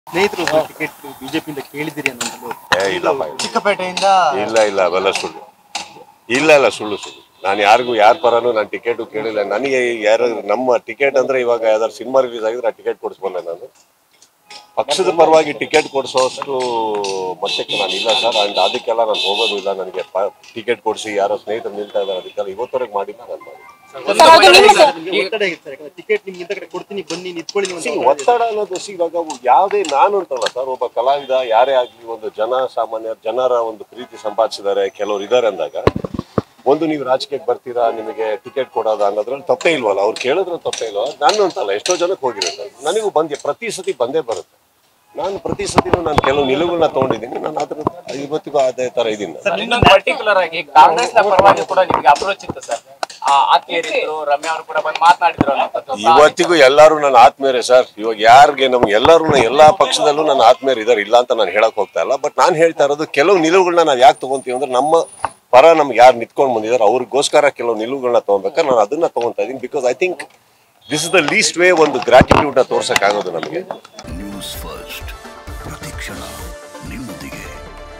ಸ್ನೇಹಿತರು ಟಿಕೆಟ್ ಬಿಜೆಪಿಯಿಂದ ಕೇಳಿದಿರಿ ಅನ್ನೋದು ಏ ಇಲ್ಲಪ್ಪ ಇಲ್ಲ. ಚಿಕ್ಕಪೇಟೆಯಿಂದ ಇಲ್ಲ ಇಲ್ಲ ಅವೆಲ್ಲ ಸುಳ್ಳು ಇಲ್ಲ ಇಲ್ಲ ಸುಳ್ಳು ಸುಳ್ಳು ನಾನು ಯಾರಿಗೂ ಯಾರ ಪರನೂ ನಾನು ಟಿಕೆಟ್ ಕೇಳಿಲ್ಲ ನನಗೆ ಯಾರು ನಮ್ಮ ಟಿಕೆಟ್ ಅಂದ್ರೆ ಇವಾಗ ಯಾವ್ದಾದ್ರು ಸಿನಿಮಾ ರಿಲೀಸ್ ಆಗಿದ್ರೆ ಆ ಟಿಕೆಟ್ ಕೊಡಿಸ್ಬಂದೆ ನಾನು ಪಕ್ಷದ ಪರವಾಗಿ ಟಿಕೆಟ್ ಕೊಡಿಸೋಷ್ಟು ಮಟ್ಟಕ್ಕೆ ನಾನು ಇಲ್ಲ ಸರ್ ಅಂಡ್ ಅದಕ್ಕೆಲ್ಲ ನಾನು ಹೋಗೋದು ಇಲ್ಲ ನನಗೆ ಟಿಕೆಟ್ ಕೊಡಿಸಿ ಯಾರೋ ಸ್ನೇಹಿತರು ನಿಲ್ತಾ ಇದ್ದಾರೆ ಅದಕ್ಕೆಲ್ಲ ಇವತ್ತವರೆಗೆ ಮಾಡಿಲ್ಲ ನಾನು ಮಾಡಿ ಸರ್, ಅದು ನಿಮ್ಮ ಸರ್. ನಿಮ್ಗೆ ಒತ್ತಡ ಆಗಿತ್ತು ಸರ್ ಯಾಕಂದ್ರೆ ಟಿಕೆಟ್ ನಿಮ್ಗೆ ಇಂಥ ಕಡೆ ಕೊಡ್ತೀನಿ ಬನ್ನಿ ನಿಂತ್ಕೊಳ್ಳಿ ನೀವು ಅಂತ See, ಒತ್ತಡ ಇದೆ. ಒತ್ತಡ ಅನ್ನೋದು see, ಇವಾಗ ಅವು ಯಾವುದೇ ನಾನು ಅಂತಲ್ಲ ಸರ್ ಒಬ್ಬ ಕಲಾವಿದ ಯಾರೇ ಆಗ್ಲಿ ಒಂದು ಜನ ಸಾಮಾನ್ಯ ಜನರ ಒಂದು ಪ್ರೀತಿ ಸಂಪಾದಿಸಿದ್ದಾರೆ ಕೆಲವರು ಇದ್ದಾರೆ ಅಂದಾಗ ಒಂದು ನೀವು ರಾಜಕೀಯಕ್ಕೆ ಬರ್ತೀರಾ ನಿಮಗೆ ಟಿಕೆಟ್ ಕೊಡೋದ ಅನ್ನೋದ್ರಲ್ಲಿ ತಪ್ಪೇ ಇಲ್ವಲ್ಲ ಅವ್ರು ಕೇಳಿದ್ರೆ ತಪ್ಪೇ ಇಲ್ವಾ ನಾನು ಅಂತಲ್ಲ ಎಷ್ಟೋ ಜನಕ್ಕೆ ಹೋಗಿರುತ್ತೆ ನನಗೂ ಬಂದೆ ಪ್ರತಿ ಸತಿ ಬಂದೇ ಬರುತ್ತೆ ನಾನು ಪ್ರತಿ ಸತಿನೂ ನಾನು ಕೆಲವು ನಿಲುವುಗಳನ್ನ ತಗೊಂಡಿದ್ದೀನಿ ನಾನು ಅದ್ರ ಇವತ್ತಿಗೂ ಅದೇ ತರ ಇದ್ದೀನಿ ನಾನು. ಸರ್ ಇನ್ನೊಂದು ಪರ್ಟಿಕ್ಯುಲರ್ ಆಗಿ ಕಾಂಗ್ರೆಸ್ ನ ಪರವಾಗಿ ಕೂಡ ನಿಮ್ಗೆ ಅಪ್ರೋಚ್ ಇತ್ತು ಸರ್ ಆತ್ಮೀಯರಿದ್ರು ರಮ್ಯಾ ಅವರು ಕೂಡ ಬಂದು ಮಾತನಾಡಿದ್ರು ಅನ್ನೋಂಥದ್ದು ಇವತ್ತಿಗೂ ಎಲ್ಲರೂ ನನ್ನ ಆತ್ಮೀಯರೇ ಸರ್ ಇವಾಗ ಯಾರಿಗೆ ನಮ್ಗೆ ಎಲ್ಲರೂ ಎಲ್ಲಾ ಪಕ್ಷದಲ್ಲೂ ನನ್ನ ಆತ್ಮೀಯರು ಇದಾರೆ ಇಲ್ಲ ಅಂತ ನಾನು ಹೇಳಕ್ ಹೋಗ್ತಾ ಇಲ್ಲ ಬಟ್ ನಾನು ಹೇಳ್ತಾ ಇರೋದು ಕೆಲವು ನಿಲುವುಗಳನ್ನ ನಾವು ಯಾಕೆ ತಗೊಂತೀವಿ ಅಂದ್ರೆ ನಮ್ಮ ಪರ ನಮ್ಗೆ ಯಾರು ನಿಂತ್ಕೊಂಡು ಬಂದಿದ್ದಾರೆ ಅವ್ರಿಗೋಸ್ಕರ ಕೆಲವು ನಿಲುವುಗಳನ್ನ ತಗೊಬೇಕಾದ್ರೆ ನಾನು ಅದನ್ನ ತಗೊಂತಾ ಇದೀನಿ because I think this is the least way ಒಂದು ಗ್ರಾಟಿಟ್ಯೂಡ್ ನ ತೋರ್ಸಕ್ ಆಗೋದು ನಮಗೆ ನ್ಯೂಸ್ ಫಸ್ಟ್ ಪ್ರತಿಕ್ಷಣ ನಿಮ್ಮೊಂದಿಗೆ